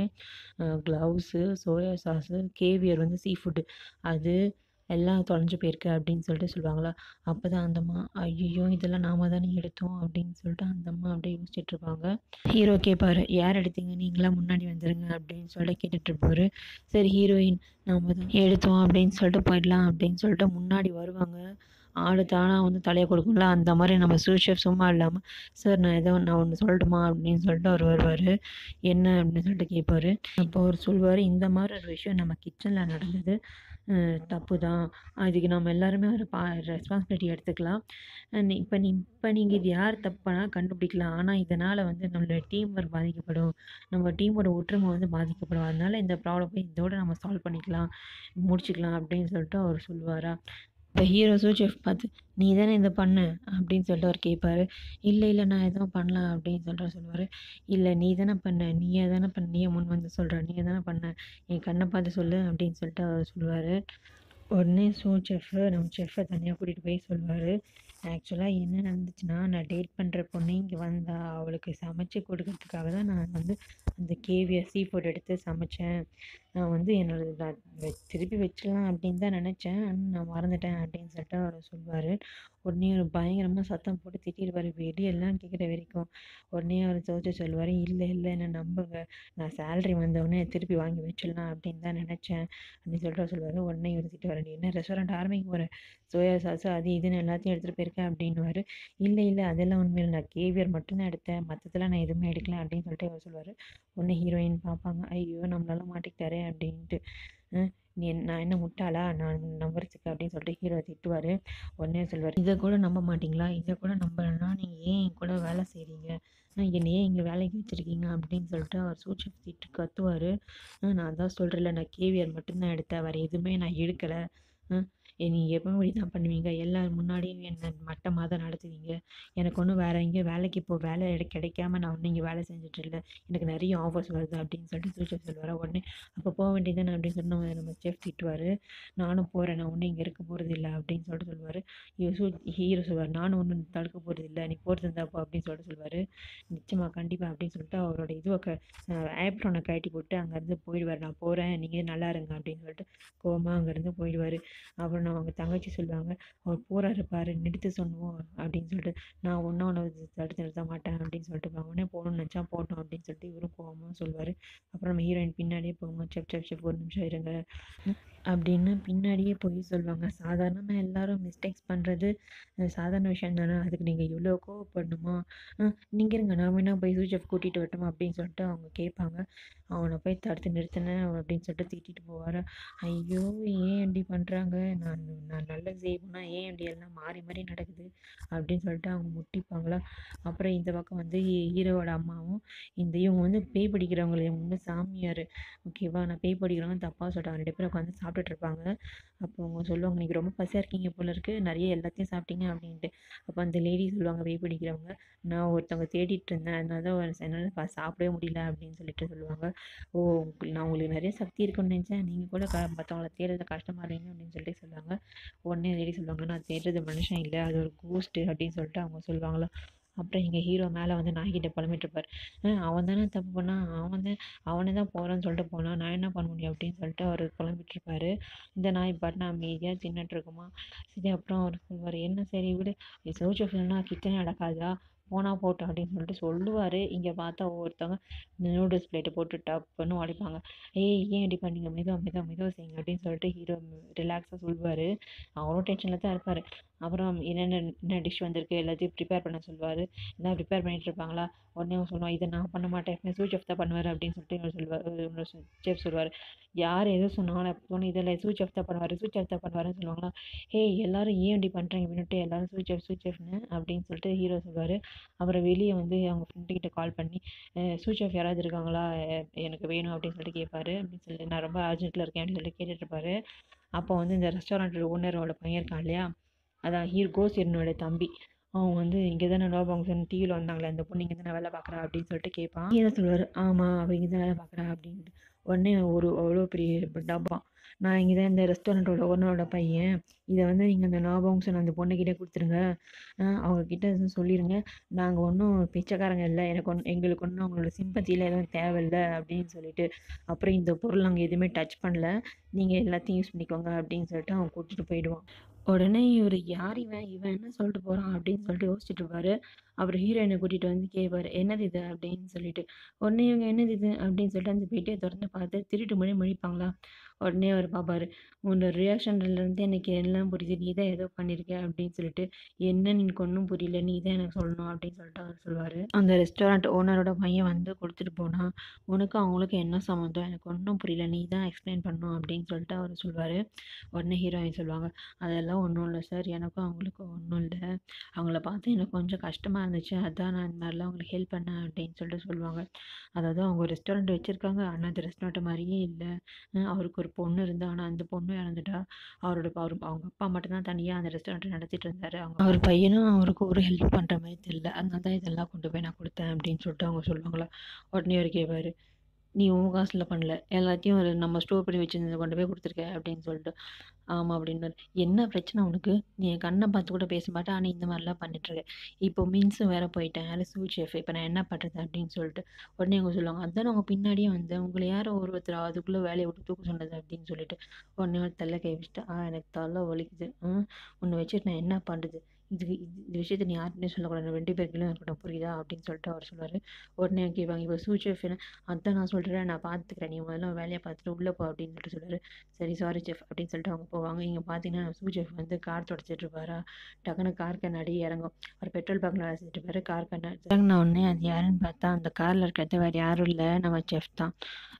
க்ளவுஸு சோயா சாஸு கேவியர் வந்து சீ ஃபுட்டு அது எல்லாம் தொலைஞ்சு போயிருக்கு அப்படின்னு சொல்லிட்டு சொல்லுவாங்களா அப்போ தான் அந்த அம்மா ஐயோ இதெல்லாம் நாம தானே எடுத்தோம் அப்படின்னு சொல்லிட்டு அந்த அம்மா அப்படியே யோசிச்சுட்டு இருப்பாங்க ஹீரோ கேட்பாரு யார் எடுத்தீங்க நீங்களாம் முன்னாடி வந்துருங்க அப்படின்னு சொல்லிட்டு கேட்டுட்டு இருப்பாரு சரி ஹீரோயின் நாம தான் எடுத்தோம் அப்படின்னு சொல்லிட்டு போயிடலாம் அப்படின்னு சொல்லிட்டு முன்னாடி வருவாங்க ஆடு தானாக வந்து தலையை கொடுக்கும்ல அந்த மாதிரி நம்ம சூஷெஃப் சும்மா இல்லாமல் சார் நான் ஏதோ நான் ஒன்று சொல்லட்டுமா அப்படின்னு சொல்லிட்டு அவர் வருவார் என்ன அப்படின்னு சொல்லிட்டு கேட்பாரு அப்போ அவர் சொல்வார் இந்த மாதிரி ஒரு விஷயம் நம்ம கிச்சனில் நடந்தது தப்பு தான் அதுக்கு நம்ம எல்லாருமே ஒரு பா ரெஸ்பான்சிபிலிட்டி எடுத்துக்கலாம் அண்ட் இப்போ நீ இப்போ நீங்கள் இது யார் தப்பு பண்ணால் கண்டுபிடிக்கலாம் ஆனால் இதனால் வந்து நம்மளோட டீம் ஒர்க் பாதிக்கப்படும் நம்ம டீமோட ஒற்றுமை வந்து பாதிக்கப்படும் அதனால இந்த ப்ராப்ளம் இதோட நம்ம சால்வ் பண்ணிக்கலாம் முடிச்சுக்கலாம் அப்படின்னு சொல்லிட்டு அவர் சொல்லுவாரா இப்போ ஹீரோஸும் செஃப் பார்த்து நீ தானே இதை பண்ண அப்படின்னு சொல்லிட்டு அவர் கேட்பாரு இல்லை இல்லை நான் எதுவும் பண்ணல அப்படின்னு சொல்லிட்டு சொல்லுவார் இல்லை நீ தானே பண்ண நீயே தானே பண்ண நீயே முன் வந்து சொல்கிற நீயே தானே பண்ண என் கண்ணை பார்த்து சொல்லு அப்படின்னு சொல்லிட்டு அவர் சொல்லுவார் உடனே ஸோ செஃப்பு நம்ம செஃப்பை தனியாக கூட்டிகிட்டு போய் சொல்லுவார் ஆக்சுவலாக என்ன நடந்துச்சுன்னா நான் டேட் பண்ணுற பொண்ணு இங்கே வந்தா அவளுக்கு சமைச்சு கொடுக்கறதுக்காக தான் நான் வந்து அந்த கேவியர் சீ ஃபுட் எடுத்து சமைச்சேன் நான் வந்து என்னோட நான் வெ- திருப்பி வச்சிடலாம் அப்படின்னு தான் நினச்சேன் ஆனால் நான் மறந்துட்டேன் அப்படின்னு சொல்லிட்டு அவர் சொல்வார் உடனே அவர் பயங்கரமாக சத்தம் போட்டு திட்டிடுவார் வெளியெல்லாம் கேட்குற வரைக்கும் உடனே அவர் தோச்சு சொல்வார் இல்லை இல்லை என்ன நம்புங்க நான் சேலரி வந்தவுடனே திருப்பி வாங்கி வச்சிடலாம் அப்படின்னு தான் நினச்சேன் அப்படின்னு சொல்லிட்டு அவர் சொல்வார் உடனே இவர் திட்டுவார் நீ என்ன ரெஸ்டாரண்ட் ஆரம்பிக்க போகிற சோயா சாஸ் அது இதுன்னு எல்லாத்தையும் எடுத்துகிட்டு போயிருக்கேன் அப்படின்னுவார் இல்லை இல்லை அதெல்லாம் உண்மையில் நான் கேவியர் மட்டும்தான் எடுத்தேன் மற்றதெல்லாம் நான் எதுவுமே எடுக்கல அப்படின்னு சொல்லிட்டு அவர் சொல்வார் உடனே ஹீரோயின் பார்ப்பாங்க ஐயோ நம்மளால மாட்டிக்கிட்டாரே அப்படின்ட்டு அஹ் நீ என்ன- நான் என்ன முட்டாளா நான் நம்புறதுக்கு அப்படின்னு சொல்லிட்டு ஹீரோ திட்டுவார் உடனே சொல்வார் இதை கூட நம்ப மாட்டீங்களா இதை கூட நம்பலைன்னா நீங்கள் ஏன் என் கூட வேலை செய்கிறீங்க என்னை ஏன் இங்கே வேலைக்கு வச்சுருக்கீங்க அப்படின்னு சொல்லிட்டு அவர் சூழ்ச்சி திட்டு கத்துவார் நான் தான் சொல்கிறேன்ல நான் கேவியர் மட்டும்தான் எடுத்தேன் வேறு எதுவுமே நான் எடுக்கலை நீங்கள் எப்பவும் இப்படி தான் பண்ணுவீங்க எல்லார் முன்னாடியும் என்னை மட்டமாக தான் நடத்துவீங்க எனக்கு ஒன்றும் வேறு எங்கேயும் வேலைக்கு இப்போ வேலை எடு கிடைக்காம நான் ஒன்றும் இங்கே வேலை செஞ்சுட்டு இல்லை எனக்கு நிறைய ஆஃபர்ஸ் வருது அப்படின்னு சொல்லிட்டு சூழ்ச்சி சொல்லுவார் உடனே அப்போ போக வேண்டியதானே அப்படின்னு சொல்லி நம்ம நம்ம செஃப் திட்டுவார் நானும் போகிறேன் நான் ஒன்றும் இங்கே இருக்க போகிறது இல்லை அப்படின்னு சொல்லிட்டு சொல்லுவார் ஹீரோ சொல்லுவார் நானும் ஒன்றும் தடுக்க போகிறது இல்லை நீ போகிறது இருந்தாப்போ அப்படின்னு சொல்லிட்டு சொல்லுவார் நிச்சயமாக கண்டிப்பாக அப்படின்னு சொல்லிட்டு அவரோட இதுவை க ஆப்ரானை கழட்டி போட்டு அங்கேருந்து போயிடுவார் நான் போகிறேன் நீங்கள் நல்லா இருங்க அப்படின்னு சொல்லிட்டு கோவமாக அங்கேருந்து போயிடுவார் அப்புறம் நான் அவங்க தங்கச்சி சொல்லுவாங்க அவர் போகிறாரு பாரு நிறுத்த சொன்னோம் அப்படின்னு சொல்லிட்டு நான் ஒன்றும் அவனை தடுத்து நிறுத்த மாட்டேன் அப்படின்னு சொல்லிட்டு அவனே போகணும்னு நினச்சா போட்டோம் அப்படின்னு சொல்லிட்டு இவரும் கோவமாக சொல்லுவார் அப்புறம் நம்ம ஹீரோயின் பின்னாடியே போவாங்க செப் செப் செப் ஒரு நிமிஷம் இருங்க அப்படின்னு பின்னாடியே போய் சொல்லுவாங்க சாதாரணமாக எல்லாரும் மிஸ்டேக்ஸ் பண்ணுறது சாதாரண விஷயம் தானே அதுக்கு நீங்கள் இவ்வளோ கோவப்படணுமா நீங்கள் இருங்க நான் வேணா போய் சூச்சப் கூட்டிகிட்டு வரட்டுமா அப்படின்னு சொல்லிட்டு அவங்க கேட்பாங்க அவனை போய் தடுத்து நிறுத்தினேன் அப்படின்னு சொல்லிட்டு திட்டிட்டு போவார் ஐயோ ஏன் இப்படி பண்ணுறாங்க நான் நான் நல்லது செய்வேன்னா ஏன் இப்படி எல்லாம் மாறி மாறி நடக்குது அப்படின்னு சொல்லிட்டு அவங்க முட்டிப்பாங்களா அப்புறம் இந்த பக்கம் வந்து ஹீரோவோட அம்மாவும் இந்த இவங்க வந்து பேய் பிடிக்கிறவங்கள இவங்க வந்து சாமியார் ஓகேவா நான் பேய் பிடிக்கிறவங்க தப்பாக சொல்லிட்டாங்க ரெண்டு பேரும் உட்காந்து சாப்பிட்டுட்டு இருப்பாங்க அப்போ அவங்க சொல்லுவாங்க நீங்கள் ரொம்ப பசியாக இருக்கீங்க போல இருக்கு நிறைய எல்லாத்தையும் சாப்பிட்டீங்க அப்படின்ட்டு அப்போ அந்த லேடி சொல்லுவாங்க பேய் பிடிக்கிறவங்க நான் ஒருத்தவங்க தேடிட்டு இருந்தேன் அதனால தான் ஒரு என்னால் ப- சாப்பிடவே முடியல அப்படின்னு சொல்லிட்டு சொல்லுவாங்க ஓ உங்களுக்கு- நான் உங்களுக்கு நிறைய சக்தி இருக்குன்னு நினச்சேன் நீங்கள் கூட க மற்றவங்கள தேடுறது கஷ்டமா இருங்க அப்படின்னு சொல்லிட்டு சொல்லுவாங்க உடனே லேடி சொல்லுவாங்க நான் தேடுறது மனுஷன் இல்லை அது ஒரு கூஸ்ட்டு அப்படின்னு சொல்லிட்டு அவங்க சொல்லுவாங்களா அப்புறம் எங்கள் ஹீரோ மேலே வந்து நாய்கிட்ட புலம்பிட்டு இருப்பார் அவன் தானே தப்பு பண்ணான் அவன் தான் அவனை தான் போகிறேன்னு சொல்லிட்டு போனான் நான் என்ன பண்ண முடியும் அப்படின்னு சொல்லிட்டு அவர் புலம்பிட்டு இருப்பாரு இந்த நாய் பாட்டு அமைதியாக தின்னுட்டு இருக்குமா சரி அப்புறம் அவர் சொல்லுவார் என்ன சரி விடு சோச்சு சொன்னால் கிச்சனே அடக்காதா போனால் போட்டோம் அப்படின்னு சொல்லிட்டு சொல்லுவார் இங்கே பார்த்தா ஒவ்வொருத்தவங்க நூடுல்ஸ் பிளேட்டை போட்டு டப்புன்னு உடைப்பாங்க ஏய் ஏன் இப்படி பண்ணீங்க மெதுவாக மெதுவாக மெதுவாக செய்யுங்க அப்படின்னு சொல்லிட்டு ஹீரோ ரிலாக்ஸாக சொல்லுவார் அவரும் டென்ஷனில் தான் இருப்பார் அப்புறம் என்னென்ன என்ன டிஷ் வந்திருக்கு எல்லாத்தையும் ப்ரிப்பேர் பண்ண சொல்லுவார் எல்லாம் ப்ரிப்பேர் பண்ணிட்டு இருப்பாங்களா உடனே அவன் சொல்லுவான் இதை நான் பண்ண மாட்டேன் எப்பவுமே சூ செஃப் தான் பண்ணுவார் அப்படின்னு சொல்லிட்டு இவர் சொல்லுவார் செஃப் சொல்லுவார் யார் எது சொன்னாலும் எப்போ சொன்ன இதில் சூ செஃப் தான் பண்ணுவார் சூ செஃப் தான் பண்ணுவாருன்னு சொல்லுவாங்களா ஏய் எல்லாரும் ஏன் இப்படி பண்ணுறீங்க அப்படின்ட்டு எல்லாரும் சூ செஃப் சூ செஃப்னு அப்படின்னு சொல்லிட்டு ஹீரோ சொல்லுவார் அப்புறம் வெளியே வந்து அவங்க ஃப்ரெண்டு கிட்ட கால் பண்ணி சூ செஃப் யாராவது இருக்காங்களா அஹ் எனக்கு வேணும் அப்படின்னு சொல்லிட்டு கேட்பாரு அப்படின்னு சொல்லி நான் ரொம்ப அர்ஜென்ட்டில் இருக்கேன் அப்படின்னு சொல்லிட்டு கேட்டுட்டு இருப்பாரு அப்போ வந்து இந்த ரெஸ்டாரண்ட் ஓனரோட பையன் இருக்கான் இல்லையா அதான் ஹீர் கோசியனோட தம்பி அவன் வந்து இங்கே தானே நோ ஃபங்க்ஷன் டிவியில் வந்தாங்களே அந்த பொண்ணு இங்கே தானே வேலை பார்க்குறா அப்படின்னு சொல்லிட்டு கேட்பான் என்ன சொல்லுவார் ஆமாம் அவள் இங்கே தான் வேலை பார்க்குறா அப்படின்ட்டு உடனே ஒரு அவ்வளோ பெரிய டப்பா நான் இங்கே தான் இந்த ரெஸ்டாரண்ட்டோட ஓனரோட பையன் இதை வந்து நீங்கள் அந்த நோ ஃபங்க்ஷன் அந்த பொண்ணுக்கிட்டே கொடுத்துருங்க அவங்க கிட்ட சொல்லிடுங்க நாங்கள் ஒன்றும் பிச்சைக்காரங்க இல்லை எனக்கு ஒன்று எங்களுக்கு ஒன்றும் அவங்களோட சிம்பத்தியில் எதுவும் தேவையில்லை அப்படின்னு சொல்லிட்டு அப்புறம் இந்த பொருள் நாங்கள் எதுவுமே டச் பண்ணல நீங்கள் எல்லாத்தையும் யூஸ் பண்ணிக்கோங்க அப்படின்னு சொல்லிட்டு அவன் கூட்டிட்டு போயிடுவான் உடனே இவர் யார் இவன் இவன் என்ன சொல்லிட்டு போகிறான் அப்படின்னு சொல்லிட்டு யோசிச்சுட்டு இருப்பாரு அப்புறம் ஹீரோயினை கூட்டிகிட்டு வந்து கேட்பாரு என்னது இது அப்படின்னு சொல்லிட்டு உடனே இவங்க என்னது இது அப்படின்னு சொல்லிட்டு அந்த பெட்டியை திறந்து பார்த்து திருட்டு மொழி முழிப்பாங்களா உடனே அவர் பார்ப்பாரு உன்னோட ரியாக்ஷன்லேருந்து எனக்கு எல்லாம் புரியுது நீ தான் ஏதோ பண்ணியிருக்க அப்படின்னு சொல்லிட்டு என்னன்னு எனக்கு ஒன்றும் புரியல நீ தான் எனக்கு சொல்லணும் அப்படின்னு சொல்லிட்டு அவர் சொல்லுவார் அந்த ரெஸ்டாரண்ட் ஓனரோட பையன் வந்து கொடுத்துட்டு போனா உனக்கும் அவங்களுக்கும் என்ன சம்மந்தம் எனக்கு ஒன்றும் புரியல நீ தான் எக்ஸ்பிளைன் பண்ணணும் அப்படின்னு சொல்லிட்டு அவர் சொல்லுவார் உடனே ஹீரோயின் சொல்லுவாங்க அதெல்லாம் ஒன்றும் இல்லை சார் எனக்கும் அவங்களுக்கும் ஒன்றும் இல்லை அவங்கள பார்த்து எனக்கு கொஞ்சம் கஷ்டமாக இருந்துச்சு அதான் நான் இந்த மாதிரிலாம் அவங்களுக்கு ஹெல்ப் பண்ணேன் அப்படின்னு சொல்லிட்டு சொல்லுவாங்க அதாவது அவங்க ரெஸ்டாரண்ட் வச்சுருக்காங்க ஆனால் அந்த ரெஸ்டாரண்ட் மாதிரியே இல்லை அஹ் அவருக்கு ஒரு பொண்ணு இருந்தா ஆனால் அந்த பொண்ணு இறந்துட்டா அவரோட அவர் அவங்க அப்பா மட்டும்தான் தனியாக அந்த ரெஸ்டாரண்ட்டை நடத்திட்டு இருந்தார் அவங்க அவர் பையனும் அவருக்கு ஒரு ஹெல்ப் பண்ணுற மாதிரி தெரியல அதனால தான் இதெல்லாம் கொண்டு போய் நான் கொடுத்தேன் அப்படின்னு சொல்லிட்டு அவங்க சொல்லுவாங்களா உடனே அவர் கேட்பாரு நீ உன் காசில் பண்ணல எல்லாத்தையும் ஒரு நம்ம ஸ்டோர் பண்ணி வச்சிருந்ததை கொண்டு போய் கொடுத்துருக்க அப்படின்னு சொல்லிட்டு ஆமாம் அப்படின்னாரு என்ன பிரச்சனை உனக்கு நீ என் கண்ணை பார்த்து கூட பேச மாட்டேன் ஆனால் இந்த மாதிரிலாம் பண்ணிட்டுருக்க இப்போ மீன்ஸும் வேற போயிட்டேன் யாரும் சூ செஃப் இப்போ நான் என்ன பண்ணுறது அப்படின்னு சொல்லிட்டு உடனே அவங்க சொல்லுவாங்க அதான் அவங்க பின்னாடியே வந்தேன் உங்களை யாரோ ஒருத்தர் அதுக்குள்ளே வேலையை விட்டு தூக்க சொன்னது அப்படின்னு சொல்லிட்டு உடனே ஒரு தலை கை வச்சுட்டு ஆ எனக்கு தலை வலிக்குது ஆ உன்னை வச்சுட்டு நான் என்ன பண்ணுறது இதுக்கு இது இந்த விஷயத்தை நீ யார்கிட்டே சொல்லக்கூடாது ரெண்டு பேருக்குள்ளே இருக்கட்டும் புரியுதா அப்படின்னு சொல்லிட்டு அவர் சொல்லுவார் உடனே கேட்பாங்க இப்போ சூ செஃப் அதான் நான் சொல்கிறேன் நான் பார்த்துக்கிறேன் நீ முதல்ல உன் வேலையை பார்த்துட்டு உள்ளே போ அப்படின்னு சொல்லிட்டு சொல்லுவார் சரி சாரி செஃப் அப்படின்னு சொல்லிட்டு அவங்க போவாங்க இங்கே பார்த்தீங்கன்னா சூ செஃப் வந்து கார் தொடச்சிட்டு இருப்பாரா டக்குன்னு கார் கண்ணாடி இறங்கும் ஒரு பெட்ரோல் பங்க்ல வச்சுட்டு இருப்பாரு கார் கண்ணாடி இறங்கின உடனே அது யாருன்னு பார்த்தா அந்த காரில் இருக்கிறது வேறு யாரும் இல்லை நம்ம செஃப் தான்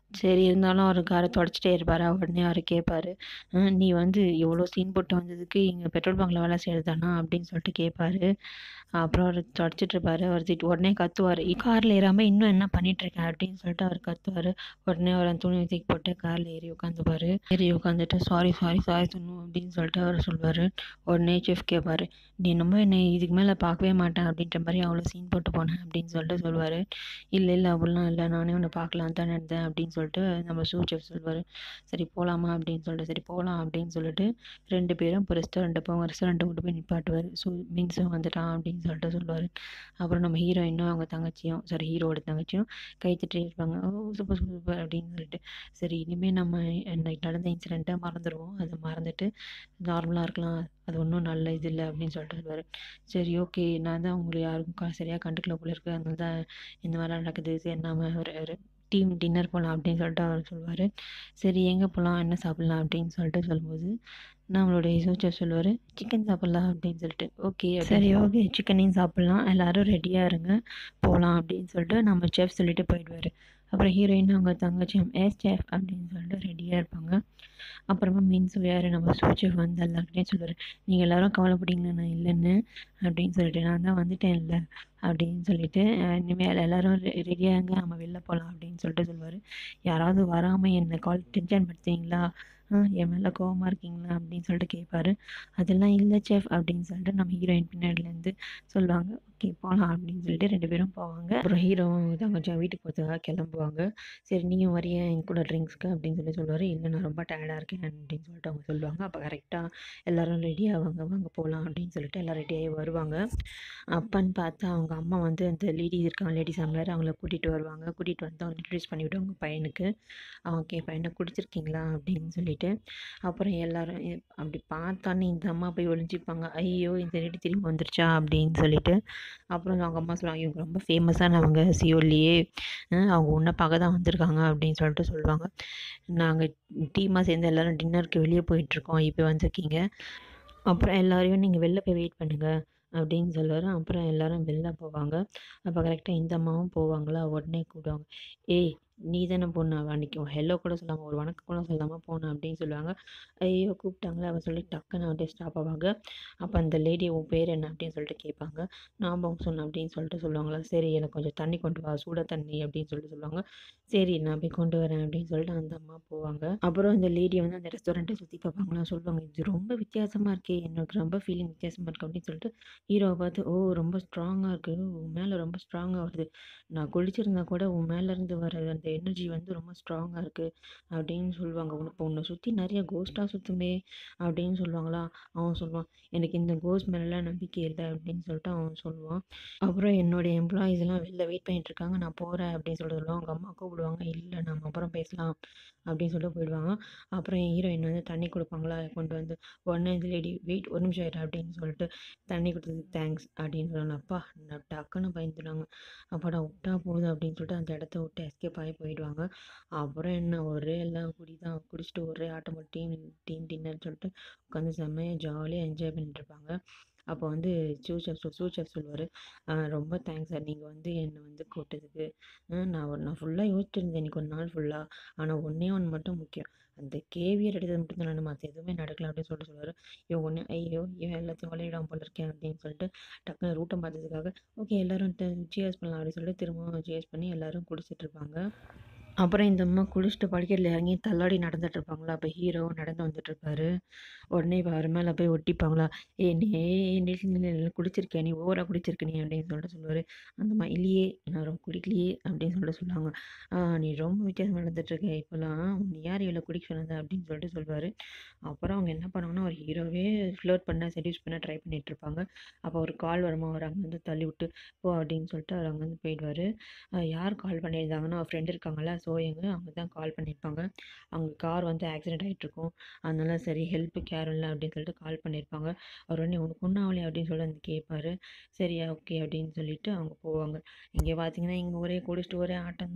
சரி இருந்தாலும் அவர் காரை தொடச்சிட்டே இருப்பார் உடனே அவர் கேட்பாரு நீ வந்து இவ்வளோ சீன் போட்டு வந்ததுக்கு இங்கே பெட்ரோல் பங்க்கில் வேலை செய்கிறதானா அப்படின்னு சொல்லிட்டு கேட்பாரு அப்புறம் அவர் தொடச்சிட்டு இருப்பாரு அவர் திட்டு உடனே கத்துவார் காரில் ஏறாமல் இன்னும் என்ன பண்ணிட்டு இருக்கேன் அப்படின்னு சொல்லிட்டு அவர் கத்துவார் உடனே அவர் அந்த துணி தூக்கி போட்டு காரில் ஏறி உட்காந்துப்பாரு ஏறி உட்காந்துட்டு சாரி சாரி சாரி துணு அப்படின்னு சொல்லிட்டு அவர் சொல்வார் உடனே செஃப் கேட்பாரு நீ என்னமோ என்னை இதுக்கு மேலே பார்க்கவே மாட்டேன் அப்படின்ற மாதிரி அவ்வளோ சீன் போட்டு போனேன் அப்படின்னு சொல்லிட்டு சொல்வார் இல்லை இல்லை அப்படிலாம் இல்லை நானே உன்னை பார்க்கலாம் தான் இருந்தேன் அப்படின்னு சொல்லிட்டு நம்ம சூ செஃப் சொல்வார் சரி போகலாமா அப்படின்னு சொல்லிட்டு சரி போகலாம் அப்படின்னு சொல்லிட்டு ரெண்டு பேரும் இப்போ ரெஸ்டாரண்ட்டு போவாங்க ரெஸ்டாரண்ட்டை கொண்டு போய் நிப்பாட்டுவார் ஸோ மீன்ஸும் வந்துட்டான் அப்படின்னு சொல்லிட்டு சொல்லுவார் அப்புறம் நம்ம ஹீரோயினும் அவங்க தங்கச்சியும் சாரி ஹீரோவோட தங்கச்சியும் கை தட்டி இருப்பாங்க ஓ சூப்பர் சூப்பர் அப்படின்னு சொல்லிட்டு சரி இனிமேல் நம்ம இன்னைக்கு நடந்த இன்சிடெண்ட்டை மறந்துடுவோம் அதை மறந்துட்டு நார்மலாக இருக்கலாம் அது ஒன்றும் நல்ல இது இல்லை அப்படின்னு சொல்லிட்டு சொல்லுவார் சரி ஓகே நான் தான் உங்களை யாருக்கும் சரியாக கண்டுக்கல போல இருக்கு அதனால தான் இந்த மாதிரிலாம் நடக்குது சரி நம்ம ஒரு ஒரு டீம் டின்னர் போகலாம் அப்படின்னு சொல்லிட்டு அவர் சொல்லுவார் சரி எங்கே போகலாம் என்ன சாப்பிட்லாம் அப்படின்னு சொல்லிட்டு சொல்லும்போது நம்மளுடைய சூச்சர் சொல்லுவார் சிக்கன் சாப்பிட்லாம் அப்படின்னு சொல்லிட்டு ஓகே சரி ஓகே சிக்கனையும் சாப்பிட்லாம் எல்லோரும் ரெடியாக இருங்க போகலாம் அப்படின்னு சொல்லிட்டு நம்ம செஃப் சொல்லிட்டு போயிடுவார் அப்புறம் ஹீரோயின் அவங்க தங்கச்சியும் ஏஸ் செஃப் அப்படின்னு சொல்லிட்டு ரெடியாக இருப்பாங்க அப்புறமா மீன் சொல்லியார் நம்ம சூச்சர் வந்து எல்லாருக்கிட்டையும் சொல்லுவார் நீங்கள் எல்லோரும் கவலைப்பட்டீங்களா நான் இல்லைன்னு அப்படின்னு சொல்லிட்டு நான் தான் வந்துட்டேன் இல்லை அப்படின்னு சொல்லிட்டு இனிமேல் எல்லோரும் ரெடியாகுங்க நம்ம வெளில போகலாம் அப்படின்னு சொல்லிட்டு சொல்லுவார் யாராவது வராமல் என்னை கால் டென்ஷன் படுத்துவீங்களா என் மேலே கோவமாக இருக்கீங்களா அப்படின்னு சொல்லிட்டு கேட்பாரு அதெல்லாம் இல்லை செஃப் அப்படின்னு சொல்லிட்டு நம்ம ஹீரோயின் பின்னாடிலேருந்து சொல்லுவாங்க ஓகே போகலாம் அப்படின்னு சொல்லிட்டு ரெண்டு பேரும் போவாங்க அப்புறம் ஹீரோவும் தங்கச்சியும் வீட்டுக்கு போகிறதுக்காக கிளம்புவாங்க சரி நீயும் வரிய என் கூட ட்ரிங்க்ஸ்க்கு அப்படின்னு சொல்லி சொல்லுவார் இல்லை நான் ரொம்ப டயர்டாக இருக்கேன் அப்படின்னு சொல்லிட்டு அவங்க சொல்லுவாங்க அப்போ கரெக்டாக எல்லோரும் ரெடி ஆவாங்க வாங்க போகலாம் அப்படின்னு சொல்லிட்டு எல்லாம் ரெடியாகி வருவாங்க அப்பன்னு பார்த்தா அவங்க அம்மா வந்து அந்த லேடிஸ் இருக்காங்க லேடிஸ் அங்கே அவங்கள கூட்டிகிட்டு வருவாங்க கூட்டிகிட்டு வந்து அவங்க இன்ட்ரடியூஸ் பண்ணி விடுவாங்க பையனுக்கு ஓகே பையனை குடிச்சிருக்கீங்களா அப்படின்னு சொல்லிட்டு அப்புறம் எல்லாரும் அப்படி பார்த்தானே இந்த அம்மா போய் ஒளிஞ்சிப்பாங்க ஐயோ இந்த லேடி திரும்பி வந்துருச்சா அப்படின்னு சொல்லிட்டு அப்புறம் அவங்க அம்மா சொல்லுவாங்க இவங்க ரொம்ப ஃபேமஸானவங்க சியோல்லையே அவங்க உன்னை பார்க்க தான் வந்திருக்காங்க அப்படின்னு சொல்லிட்டு சொல்லுவாங்க நாங்கள் டீமாக சேர்ந்து எல்லோரும் டின்னருக்கு வெளியே போயிட்டுருக்கோம் இப்போ வந்திருக்கீங்க அப்புறம் எல்லோரையும் நீங்கள் வெளில போய் வெயிட் பண்ணுங்கள் அப்படின்னு சொல்லுவார் அப்புறம் எல்லோரும் வெளில போவாங்க அப்போ கரெக்டாக இந்த அம்மாவும் போவாங்களா உடனே கூப்பிடுவாங்க ஏய் நீ தானே பொண்ணு அவள் அன்றைக்கி ஹெல்லோ கூட சொல்லாமல் ஒரு வணக்கம் கூட சொல்லாமல் போனேன் அப்படின்னு சொல்லுவாங்க ஐயோ கூப்பிட்டாங்களே அவள் சொல்லி டக்குன்னு அப்படியே ஸ்டாப் ஆவாங்க அப்போ அந்த லேடி உன் பேர் என்ன அப்படின்னு சொல்லிட்டு கேட்பாங்க ஞாபகம் சொன்னேன் அப்படின்னு சொல்லிட்டு சொல்லுவாங்களா சரி எனக்கு கொஞ்சம் தண்ணி கொண்டு வா சூட தண்ணி அப்படின்னு சொல்லிட்டு சொல்லுவாங்க சரி நான் போய் கொண்டு வரேன் அப்படின்னு சொல்லிட்டு அந்த அம்மா போவாங்க அப்புறம் அந்த லேடியை வந்து அந்த ரெஸ்டாரண்ட்டை சுற்றி பார்ப்பாங்களா சொல்லுவாங்க இது ரொம்ப வித்தியாசமாக இருக்கே எனக்கு ரொம்ப ஃபீலிங் வித்தியாசமாக இருக்குது அப்படின்னு சொல்லிட்டு ஹீரோவை பார்த்து ஓ ரொம்ப ஸ்ட்ராங்காக இருக்குது உன் மேலே ரொம்ப ஸ்ட்ராங்காக வருது நான் குளிச்சிருந்தா கூட உன் மேலேருந்து வர அந்த எனர்ஜி வந்து ரொம்ப ஸ்ட்ராங்காக இருக்குது அப்படின்னு சொல்லுவாங்க இப்போ உன்னை சுற்றி நிறைய கோஸ்ட்டாக சுற்றுமே அப்படின்னு சொல்லுவாங்களா அவன் சொல்லுவான் எனக்கு இந்த கோஸ்ட் மேலெலாம் நம்பிக்கை இல்லை அப்படின்னு சொல்லிட்டு அவன் சொல்லுவான் அப்புறம் என்னுடைய எம்ப்ளாயீஸ் எல்லாம் வெளில வெயிட் பண்ணிட்டு இருக்காங்க நான் போகிறேன் அப்படின்னு சொல்லிட்டு சொல்லுவாங்க அவங்க அம்மா கூப்பிடுவாங்க இல்லை நம்ம அப்புறம் பேசலாம் அப்படின்னு சொல்லிட்டு போயிடுவாங்க அப்புறம் என் ஹீரோயின் வந்து தண்ணி கொடுப்பாங்களா கொண்டு வந்து உடனே இந்த லேடி வெயிட் ஒரு நிமிஷம் ஆயிட்டு அப்படின்னு சொல்லிட்டு தண்ணி கொடுத்ததுக்கு தேங்க்ஸ் அப்படின்னு சொல்லுவாங்க அப்பா நான் டக்குன்னு பயந்துடுவாங்க அப்பாடா விட்டா போகுது அப்படின்னு சொல்லிட்டு அந்த இடத்த விட்டு எஸ்கேப் ஆகி போயிடுவாங்க அப்புறம் என்ன ஒரே எல்லாம் குடி தான் குடிச்சிட்டு ஒரே ஆட்டம் டீம் டீம் டின்னர் சொல்லிட்டு உட்காந்து செம்மையாக ஜாலியாக என்ஜாய் பண்ணிட்டு இருப்பாங்க அப்போ வந்து சூ செஃப் சூ செஃப் சொல்லுவார் ரொம்ப தேங்க்ஸ் சார் நீங்கள் வந்து என்னை வந்து கூப்பிட்டதுக்கு நான் ஒரு நான் ஃபுல்லாக யோசிச்சிருந்தேன் இன்னைக்கு ஒரு நாள் ஃபுல்லாக ஆனால் ஒன்றே ஒன்று மட்டும் முக்கியம் அந்த கேவியர் எடுத்தது மட்டும் தான் நான் மற்ற எதுவுமே நடக்கல அப்படின்னு சொல்லிட்டு சொல்லுவார் இவன் ஒன்று ஐயோ இவன் எல்லாத்தையும் வழியிடாம போல இருக்கேன் அப்படின்னு சொல்லிட்டு டக்குனு ரூட்டை பார்த்ததுக்காக ஓகே எல்லோரும் சியர்ஸ் பண்ணலாம் அப்படின்னு சொல்லிட்டு திரும்பவும் சியர்ஸ் பண்ணி எல்லோரும் குடிச்சிட்டு இருப்பாங்க அப்புறம் இந்த அம்மா குளிச்சுட்டு படிக்கட்டில் இறங்கி தள்ளாடி நடந்துட்டு இருப்பாங்களா அப்போ ஹீரோ நடந்து வந்துட்டு இருப்பாரு உடனே இப்போ அவர் மேலே போய் ஒட்டிப்பாங்களா ஏ நீ குடிச்சிருக்கேன் நீ ஓவராக குடிச்சிருக்க நீ அப்படின்னு சொல்லிட்டு சொல்லுவார் அந்த மாதிரி இல்லையே நான் ரொம்ப குடிக்கலையே அப்படின்னு சொல்லிட்டு சொல்லுவாங்க நீ ரொம்ப வித்தியாசம் நடந்துட்டுருக்க இப்போலாம் நீ யார் இவ்வளோ குடிக்க சொன்னது அப்படின்னு சொல்லிட்டு சொல்லுவார் அப்புறம் அவங்க என்ன பண்ணுவாங்கன்னா ஒரு ஹீரோவே ஃப்ளோட் பண்ண செடியூஸ் பண்ண ட்ரை பண்ணிட்டு இருப்பாங்க அப்போ ஒரு கால் வருமா அவர் அங்கே வந்து தள்ளி விட்டு போ அப்படின்னு சொல்லிட்டு அவர் அங்கே வந்து போயிடுவார் யார் கால் பண்ணியிருந்தாங்கன்னா அவர் ஃப்ரெண்ட் இருக்காங்களா சோயங்க அவங்க தான் கால் பண்ணியிருப்பாங்க அவங்க கார் வந்து ஆக்சிடென்ட் ஆகிட்ருக்கும் அதனால சரி ஹெல்ப்புக்கு யாரும் இல்லை அப்படின்னு சொல்லிட்டு கால் பண்ணியிருப்பாங்க அவர் உடனே உனக்கு ஒன்றும் ஆகலையே அப்படின்னு சொல்லி வந்து கேட்பாரு சரியா ஓகே அப்படின்னு சொல்லிட்டு அவங்க போவாங்க இங்கே பார்த்தீங்கன்னா இங்கே ஒரே குடிச்சிட்டு ஒரே ஆட்டம் தான்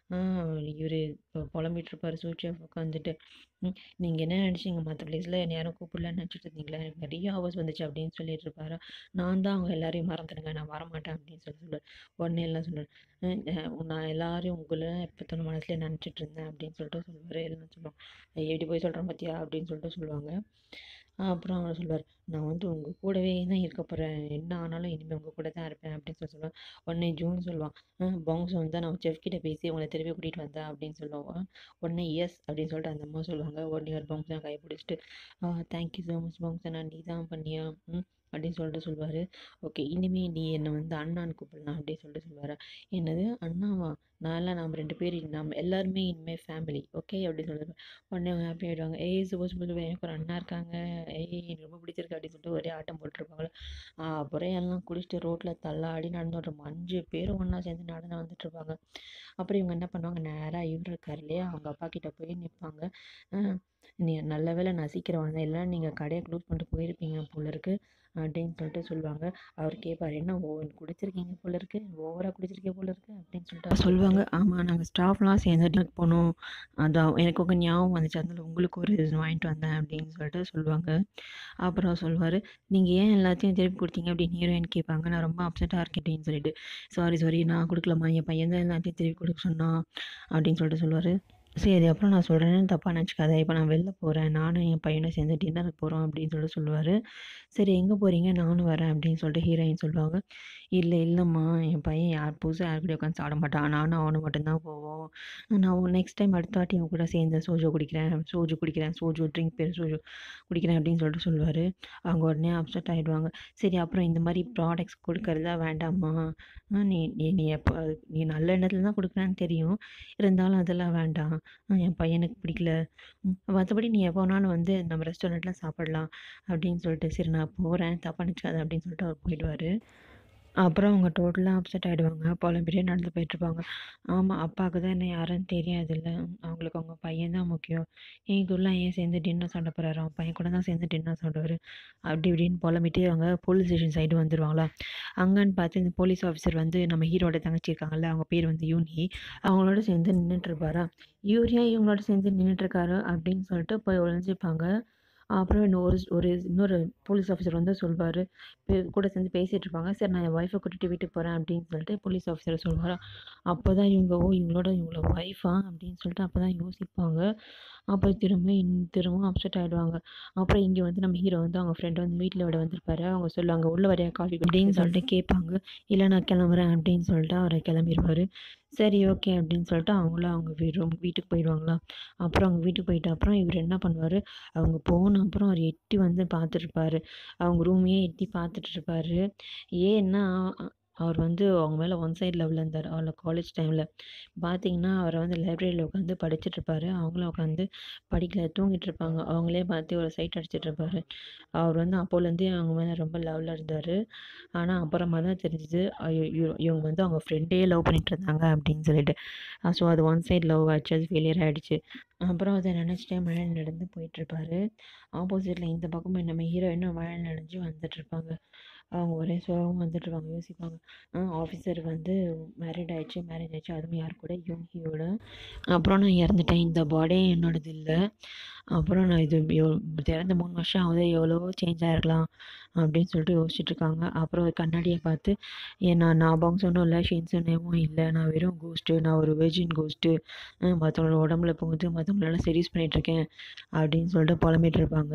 இவரு இப்போ புலம்பிட்டு இருப்பாரு சூட் செஃப் உட்காந்துட்டு ம் நீங்கள் என்ன நினச்சிங்க மற்ற பிளேஸில் என்னை யாரும் கூப்பிடலன்னு நினச்சிட்டு இருந்தீங்களா எனக்கு நிறைய ஹவர்ஸ் வந்துச்சு அப்படின்னு சொல்லிட்டு இருப்பாரு நான் தான் அவங்க எல்லாரையும் மறந்துடுங்க நான் வரமாட்டேன் அப்படின்னு சொல்லி சொல்லுவார் உடனே எல்லாம் சொல்லுவார் நான் எல்லாரையும் உங்களை எப்போ மனசுல நினச்சிட்டு இருந்தேன் அப்படின்னு சொல்லிட்டு சொல்லுவார் எல்லாம் சொல்லுவாங்க எப்படி போய் சொல்கிறேன் பார்த்தியா அப்படின்னு சொல்லிட்டு சொல்லுவாங்க அப்புறம் அவர் சொல்லுவார் நான் வந்து உங்கள் கூடவே தான் இருக்க போகிறேன் என்ன ஆனாலும் இனிமேல் உங்கள் கூட தான் இருப்பேன் அப்படின்னு சொல்லி சொல்லுவேன் உடனே ஜூன் சொல்லுவான் பாங்ஸ் வந்து நான் செஃப் கிட்ட பேசி உங்களை திருப்பி கூட்டிகிட்டு வந்தேன் அப்படின்னு சொல்லுவான் உடனே எஸ் அப்படின்னு சொல்லிட்டு அந்த அம்மா சொல்லுவாங்க உடனே ஒரு பாங்ஸ் தான் கையை பிடிச்சிட்டு தேங்க்யூ ஸோ மச் பாங்ஸ் நான் நீ தான் பண்ணியா ம் அப்படின்னு சொல்லிட்டு சொல்லுவார் ஓகே இனிமே நீ என்னை வந்து அண்ணான்னு கூப்பிடலாம் அப்படின்னு சொல்லிட்டு சொல்லுவார் என்னது அண்ணாவா நான்லாம் நம்ம ரெண்டு பேர் நம்ம எல்லாருமே இனிமேல் ஃபேமிலி ஓகே அப்படின்னு சொல்லுவார் உடனே அவங்க ஹாப்பி ஆகிடுவாங்க ஏய் சப்போஸ் சொல்லுவேன் எனக்கு ஒரு அண்ணா இருக்காங்க ஏய் எனக்கு ரொம்ப பிடிச்சிருக்கு அப்படின்னு சொல்லிட்டு ஒரே ஆட்டம் போட்டுருப்பாங்களே அப்புறம் எல்லாம் குடிச்சிட்டு ரோட்டில் தள்ளாடி நடந்து வர்றோம் அஞ்சு பேரும் ஒன்றா சேர்ந்து நடந்து வந்துட்டுருப்பாங்க அப்புறம் இவங்க என்ன பண்ணுவாங்க நேராக இவர் இருக்கார் இல்லையா அவங்க அப்பா கிட்ட போய் நிற்பாங்க நீ நல்ல வேளை நான் சீக்கிரம் வந்தேன் இல்லைன்னா நீங்கள் கடையை க்ளோஸ் பண்ணிட்டு போயிருப்பீங்க போல இருக்கு அப்படின்னு சொல்லிட்டு சொல்லுவாங்க அவர் கேட்பார் என்ன ஓ குடிச்சிருக்கீங்க போல இருக்கு ஓவராக குடிச்சிருக்கீங்க போல இருக்கு அப்படின்னு சொல்லிட்டு சொல்லுவாங்க ஆமாம் நாங்கள் ஸ்டாஃப்லாம் சேர்ந்து டின்னர் போனோம் அதான் எனக்கு உங்கள் ஞாபகம் வந்துச்சு அதில் உங்களுக்கு ஒரு இது வாங்கிட்டு வந்தேன் அப்படின்னு சொல்லிட்டு சொல்லுவாங்க அப்புறம் சொல்லுவார் நீங்கள் ஏன் எல்லாத்தையும் திருப்பி கொடுத்தீங்க அப்படின்னு ஹீரோயின் கேட்பாங்க நான் ரொம்ப அப்செட்டாக இருக்கேன் அப்படின்னு சொல்லிட்டு சாரி சாரி நான் கொடுக்கலாமா என் பையன் தான் எல்லாத்தையும் திருப்பி கொடுக்க சொன்னான் அப்படின்னு சொல்லிட்டு சொல்லுவார் சரி அப்புறம் நான் சொல்கிறேன்னு தப்பாக நினச்சிக்காத இப்போ நான் வெளில போகிறேன் நானும் என் பையனும் சேர்ந்து டின்னருக்கு போகிறோம் அப்படின்னு சொல்லிட்டு சொல்லுவார் சரி எங்கே போகிறீங்க நானும் வரேன் அப்படின்னு சொல்லிட்டு ஹீரோயின் சொல்லுவாங்க இல்லை இல்லைம்மா என் பையன் யார் புதுசாக யார் கூட உட்காந்து சாப்பிட மாட்டான் நானும் அவனும் மட்டும்தான் போவோம் நான் நெக்ஸ்ட் டைம் அடுத்த வாட்டி இவங்க கூட சேர்ந்து சோஜோ குடிக்கிறேன் சோஜு குடிக்கிறேன் சோஜு ட்ரிங்க் பேர் சோஜு குடிக்கிறேன் அப்படின்னு சொல்லிட்டு சொல்லுவார் அவங்க உடனே அப்செட் ஆகிடுவாங்க சரி அப்புறம் இந்த மாதிரி ப்ராடக்ட்ஸ் கொடுக்கறதா வேண்டாம்மா நீ நீ நீ எப்போ நீ நல்ல எண்ணத்தில் தான் கொடுக்குறேன்னு தெரியும் இருந்தாலும் அதெல்லாம் வேண்டாம் என் பையனுக்கு பிடிக்கல மற்றபடி நீ எப்போ வேணாலும் வந்து நம்ம ரெஸ்டாரண்ட்டில் சாப்பிடலாம் அப்படின்னு சொல்லிட்டு சரி நான் போகிறேன் தப்பாக நினச்சாத அப்படின்னு சொல்லிட்டு அவர் போயிடுவார் அப்புறம் அவங்க டோட்டலாக அப்செட் ஆகிடுவாங்க புலம்பிட்டே நடந்து போயிட்டுருப்பாங்க ஆமாம் அப்பாவுக்கு தான் என்ன யாருன்னு தெரியாதுல்ல அவங்களுக்கு அவங்க பையன் தான் முக்கியம் என் கூட ஏன் சேர்ந்து டின்னர் சாப்பிட போகிறாரு அவன் பையன் கூட தான் சேர்ந்து டின்னர் சாப்பிடுவார் அப்படி இப்படின்னு புலம்பிட்டே அவங்க போலீஸ் ஸ்டேஷன் சைடு வந்துடுவாங்களா அங்கன்னு பார்த்து இந்த போலீஸ் ஆஃபீஸர் வந்து நம்ம ஹீரோட தங்கச்சி இருக்காங்கல்ல அவங்க பேர் வந்து யூனி அவங்களோட சேர்ந்து நின்றுட்டு இருப்பாரா இவர் ஏன் இவங்களோட சேர்ந்து நின்றுட்டுருக்காரு அப்படின்னு சொல்லிட்டு போய் ஒழிஞ்சிப்பாங்க அப்புறம் இன்னும் ஒரு ஒரு இன்னொரு போலீஸ் ஆஃபீஸர் வந்து சொல்வார் கூட சேர்ந்து பேசிகிட்டு இருப்பாங்க சரி நான் என் ஒய்ஃபை கூட்டிகிட்டு வீட்டுக்கு போகிறேன் அப்படின்னு சொல்லிட்டு போலீஸ் ஆஃபீஸர் சொல்வாரா அப்போ தான் இவங்க ஓ இவங்களோட இவங்களோட ஒய்ஃபா அப்படின்னு சொல்லிட்டு அப்போ தான் யோசிப்பாங்க அப்புறம் திரும்ப இன் திரும்பவும் அப்செட் ஆகிடுவாங்க அப்புறம் இங்கே வந்து நம்ம ஹீரோ வந்து அவங்க ஃப்ரெண்டு வந்து வீட்டில் விட வந்திருப்பாரு அவங்க சொல்லுவாங்க உள்ள வரையா காஃபி அப்படின்னு சொல்லிட்டு கேட்பாங்க இல்லை நான் கிளம்புறேன் அப்படின்னு சொல்லிட்டு அவரை கிளம்பிடுவார் சரி ஓகே அப்படின்னு சொல்லிட்டு அவங்களும் அவங்க வீ ரூம் வீட்டுக்கு போயிடுவாங்களா அப்புறம் அவங்க வீட்டுக்கு போயிட்ட அப்புறம் இவர் என்ன பண்ணுவார் அவங்க போன அப்புறம் அவர் எட்டி வந்து பார்த்துட்ருப்பாரு அவங்க ரூமையே எட்டி பார்த்துட்டு இருப்பாரு ஏன்னா அவர் வந்து அவங்க மேலே ஒன் சைடு லெவலில் இருந்தார் அவளை காலேஜ் டைமில் பார்த்தீங்கன்னா அவரை வந்து லைப்ரரியில் உட்காந்து படிச்சுட்டு இருப்பாரு அவங்களும் உட்காந்து படிக்கல தூங்கிட்டு இருப்பாங்க அவங்களே பார்த்து ஒரு சைட் அடிச்சிட்டு இருப்பாரு அவர் வந்து அப்போலேருந்தே அவங்க மேலே ரொம்ப லவ்வில் இருந்தார் ஆனால் அப்புறமா தான் தெரிஞ்சுது இவங்க வந்து அவங்க ஃப்ரெண்டே லவ் பண்ணிட்டு இருந்தாங்க அப்படின்னு சொல்லிட்டு ஸோ அது ஒன் சைடு லவ் ஆச்சு அது ஃபெயிலியர் ஆகிடுச்சு அப்புறம் அதை நினச்சிட்டே மழை நடந்து போயிட்டுருப்பாரு ஆப்போசிட்டில் இந்த பக்கமும் நம்ம ஹீரோயினும் மழை நனைஞ்சு வந்துட்டுருப்பாங்க அவங்க ஒரே சோகமாக வந்துட்டுருப்பாங்க யோசிப்பாங்க ஆஃபீஸர் வந்து மேரிட் ஆயிடுச்சு மேரேஜ் ஆயிடுச்சு அதுவும் யார் கூட யூனியோட அப்புறம் நான் இறந்துட்டேன் இந்த பாடி என்னோடது இல்லை அப்புறம் நான் இது இறந்து மூணு வருஷம் ஆகுது எவ்வளவோ சேஞ்ச் ஆகிருக்கலாம் அப்படின்னு சொல்லிட்டு யோசிச்சுட்டு இருக்காங்க அப்புறம் ஒரு கண்ணாடியை பார்த்து ஏன் நான் நான் சொன்னும் இல்லை ஷின்சனேவும் இல்லை நான் வெறும் கோஸ்ட்டு நான் ஒரு வெர்ஜின் கோஸ்ட்டு மற்றவங்களோட உடம்புல புகுந்து மற்றவங்களெல்லாம் சீரியஸ் பண்ணிகிட்ருக்கேன் அப்படின்னு சொல்லிட்டு புலம்பிட்டு இருப்பாங்க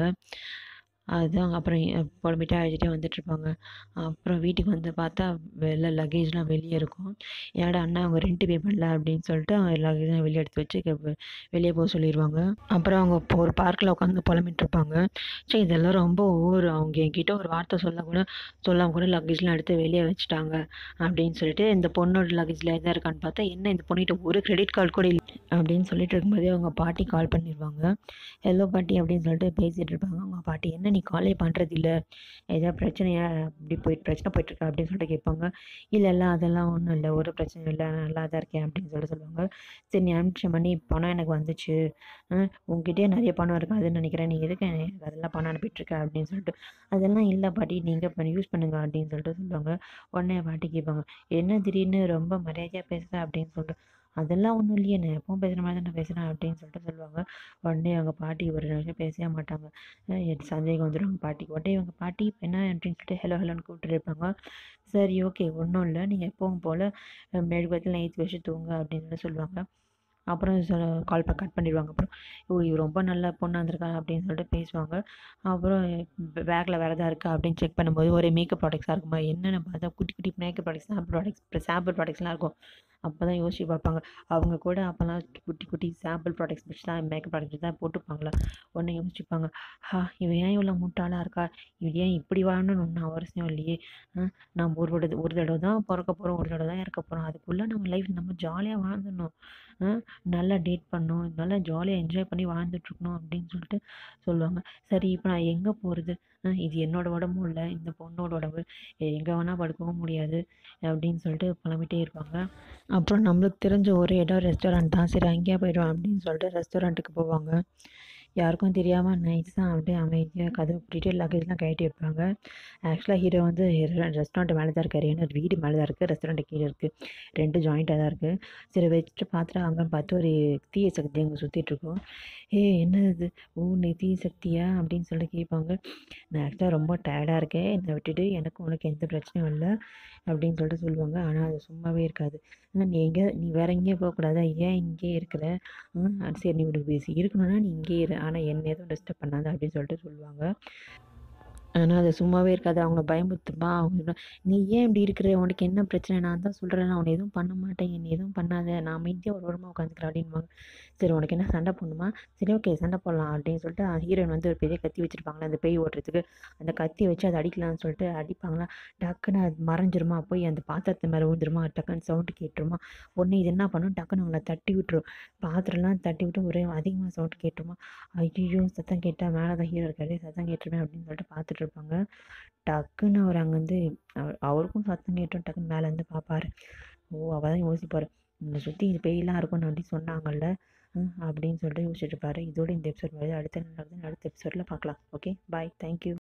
அதுதான் அப்புறம் புலம்பிட்டே அழுதுகிட்டே வந்துட்டுருப்பாங்க அப்புறம் வீட்டுக்கு வந்து பார்த்தா வெளில லக்கேஜ்லாம் வெளியே இருக்கும் ஏன்டா அண்ணா அவங்க ரெண்ட்டு பே பண்ணல அப்படின்னு சொல்லிட்டு லக்கேஜ்லாம் வெளியே எடுத்து வச்சு வெளியே போக சொல்லிடுவாங்க அப்புறம் அவங்க இப்போ ஒரு பார்க்கில் உட்காந்து புலம்பிட்டு இருப்பாங்க சரி இதெல்லாம் ரொம்ப ஓவர் அவங்க என்கிட்ட ஒரு வார்த்தை சொல்ல கூட சொல்லாமல் கூட லக்கேஜ்லாம் எடுத்து வெளியே வச்சுட்டாங்க அப்படின்னு சொல்லிட்டு இந்த பொண்ணோட லக்கேஜில் எதாக இருக்கான்னு பார்த்தா என்ன இந்த பொண்ணிட்ட ஒரு கிரெடிட் கார்டு கூட இல்லை அப்படின்னு சொல்லிட்டு இருக்கும்போதே அவங்க பாட்டி கால் பண்ணிடுவாங்க ஹலோ பாட்டி அப்படின்னு சொல்லிட்டு பேசிகிட்டு இருப்பாங்க அவங்க பாட்டி என்ன நீ காலே பண்ணுறது இல்லை ஏதாவது பிரச்சனையா இப்படி போயிட்டு பிரச்சனை போயிட்டுருக்கா அப்படின்னு சொல்லிட்டு கேட்பாங்க இல்லை இல்லை அதெல்லாம் ஒன்றும் இல்லை ஒரு பிரச்சனையும் இல்லை நான் நல்லா தான் இருக்கேன் அப்படின்னு சொல்லிட்டு சொல்லுவாங்க சரி நீ அனுப்பிச்ச மணி பணம் எனக்கு வந்துச்சு உங்ககிட்டயே நிறைய பணம் இருக்காதுன்னு நினைக்கிறேன் நீ எதுக்கு எனக்கு அதெல்லாம் பணம் அனுப்பிட்டுருக்க அப்படின்னு சொல்லிட்டு அதெல்லாம் இல்லை பாட்டி நீங்கள் பண்ணி யூஸ் பண்ணுங்க அப்படின்னு சொல்லிட்டு சொல்லுவாங்க உடனே பாட்டி கேட்பாங்க என்ன திடீர்னு ரொம்ப மரியாதையாக பேசுகிற அப்படின்னு சொல்லிட்டு அதெல்லாம் ஒன்றும் இல்லையே நான் எப்பவும் பேசுகிற மாதிரி தான் பேசுகிறேன் அப்படின்னு சொல்லிட்டு சொல்லுவாங்க உடனே அவங்க பாட்டி ஒரு நிமிஷம் பேசவே மாட்டாங்க அஹ் என் சந்தேகம் வந்துடும் அவங்க பாட்டிக்கு உடனே இவங்க பாட்டி இப்போ என்ன அப்படின்னு சொல்லிட்டு ஹலோ ஹலோன்னு கூப்பிட்டு இருப்பாங்க சரி ஓகே ஒன்றும் இல்லை நீங்கள் எப்பவும் போல் மெழுகுவத்தில் நெய்த்து வச்சு தூங்க அப்படின்னு சொல்லி சொல்லுவாங்க அப்புறம் கால் கட் பண்ணிடுவாங்க அப்புறம் ஓ இவ ரொம்ப நல்ல பொண்ணாக இருந்திருக்கா அப்படின்னு சொல்லிட்டு பேசுவாங்க அப்புறம் பேக்கில் வேறு எதாவது இருக்கா அப்படின்னு செக் பண்ணும்போது ஒரு மேக்கப் ப்ராடக்ட்ஸாக இருக்குமா என்னென்னு பார்த்தா குட்டி குட்டி makeup products sample products sample ப்ராடக்ட்ஸ்லாம் இருக்கும் அப்போ தான் யோசிச்சு பார்ப்பாங்க அவங்க கூட அப்போல்லாம் குட்டி குட்டி சாம்பிள் ப்ராடக்ட்ஸ் வச்சு தான் மேக்கப் ப்ராடக்ட்ஸ் தான் போட்டுப்பாங்களா உடனே யோசிச்சுப்பாங்க ஹா இவன் ஏன் இவ்வளோ முட்டாளாக இருக்கா இவன் ஏன் இப்படி வாழணும்னு ஒன்றும் அவசியம் இல்லையே ஆ, நம்ம ஒரு தடவை ஒரு தடவை தான் பிறக்க போகிறோம் ஒரு தடவை தான் இறக்க போகிறோம் அதுக்குள்ளே நம்ம லைஃப் நம்ம ஜாலியாக வாழ்ந்துடணும் ஆ, நல்லா டேட் பண்ணணும் நல்லா ஜாலியாக என்ஜாய் பண்ணி வாழ்ந்துட்டுருக்கணும் அப்படின்னு சொல்லிட்டு சொல்லுவாங்க சரி இப்போ நான் எங்கே போகிறது இது என்னோட உடம்பும் இல்லை இந்த பொண்ணோட உடம்பு எங்கே வேணால் படுக்கவும் முடியாது அப்படின்னு சொல்லிட்டு புலம்பிட்டே இருப்பாங்க அப்புறம் நம்மளுக்கு தெரிஞ்ச ஒரு இடம் ரெஸ்டாரண்ட் தான் சரி அங்கேயே போயிடுவோம் அப்படின்னு சொல்லிட்டு ரெஸ்டாரண்ட்டுக்கு போவாங்க யாருக்கும் தெரியாமல் நைஸாக அப்படியே அமைதியாக கதவு பூட்டிட்டு லக்கேஜ்லாம் கழட்டி வைப்பாங்க ஆக்சுவலாக ஹீரோ வந்து ரெஸ்டாரண்ட் மேலே தான் இருக்காரு ஏன்னா வீடு மேலே தான் இருக்குது ரெஸ்டாரண்ட் கீழே இருக்குது ரெண்டு ஜாயிண்ட்டாக தான் இருக்குது சரி வச்சுட்டு பார்த்துட்டு அங்கே பார்த்து ஒரு தீய சக்தி அங்கே சுற்றிட்டுருக்கோம் ஏ என்ன இது ஓ நீ தீய சக்தியா அப்படின்னு சொல்லி கேட்பாங்க நான் ஆக்சுவலாக ரொம்ப டயர்டாக இருக்கேன் என்னை விட்டுட்டு எனக்கு உனக்கு எந்த பிரச்சனையும் இல்லை அப்படின்னு சொல்லிட்டு சொல்லுவாங்க ஆனால் அது சும்மாவே இருக்காது ஆனா, நீ எங்கே நீ வேற எங்கேயும் போகக்கூடாதா ஏன் இங்கேயே இருக்கிற ம், அது சரி நீ உனக்கு பேசி இருக்கணும்னா நீ இங்கேயே இரு ஆனால் என்ன எதுவும் டிஸ்டர்ப் பண்ணாத அப்படின்னு சொல்லிட்டு சொல்லுவாங்க ஆனால் அது சும்மாவே இருக்காது அவங்கள பயமுறுத்துமா அவங்க சொல்லுவாங்க, நீ ஏன் இப்படி இருக்கிற உனக்கு என்ன பிரச்சனை நான் தான் சொல்கிறேன் நான் உன்னை எதுவும் பண்ண மாட்டேன் என்னை எதுவும் பண்ணாத நான் அமைதியாக ஒரு ஓரமாக உட்காந்துக்கிறேன் அப்படின்பாங்க சரி உனக்கு என்ன சண்டை போடணுமா சரி ஓகே சண்டை போடலாம் அப்படின்னு சொல்லிட்டு ஹீரோயின் வந்து ஒரு பெரிய கத்தி வச்சுருப்பாங்களா அந்த பேய் ஓட்டுறதுக்கு அந்த கத்தி வச்சு அதை அடிக்கலாம்னு சொல்லிட்டு அடிப்பாங்களா டக்குன்னு அது மறைஞ்சிருமா போய் அந்த பாத்திரத்து மேலே விழுந்துருமா டக்குன்னு சவுண்டு கேட்டுருமா உடனே இது என்ன பண்ணும் டக்குன்னு அவங்கள தட்டி விட்டுரும் பாத்திரம்லாம் தட்டி விட்டு ஒரே அதிகமாக சவுண்டு கேட்டுருமா ஐயோ சத்தம் கேட்டால் மேலே தான் ஹீரோ இருக்காரு சத்தம் கேட்டுருமே அப்படின்னு சொல்லிட்டு பார்த்துட்டு இருப்பாங்க டக்குன்னு அவர் அங்கேருந்து அவர் அவருக்கும் சத்தம் கேட்டோம் டக்குன்னு மேலே இருந்து பார்ப்பாரு ஓ அவள் தான் யோசிப்பார் உங்களை சுற்றி இது பேயெல்லாம் இருக்கும்னு அப்படி சொன்னாங்கல்ல ம், அப்படின்னு சொல்லிட்டு யோசிச்சுட்டு இருப்பாரு இதோட இந்த எபிசோட் வருது அடுத்த என்ன நடக்குதுன்னு அடுத்த எபிசோடில் பார்க்கலாம் ஓகே பாய் தேங்க்யூ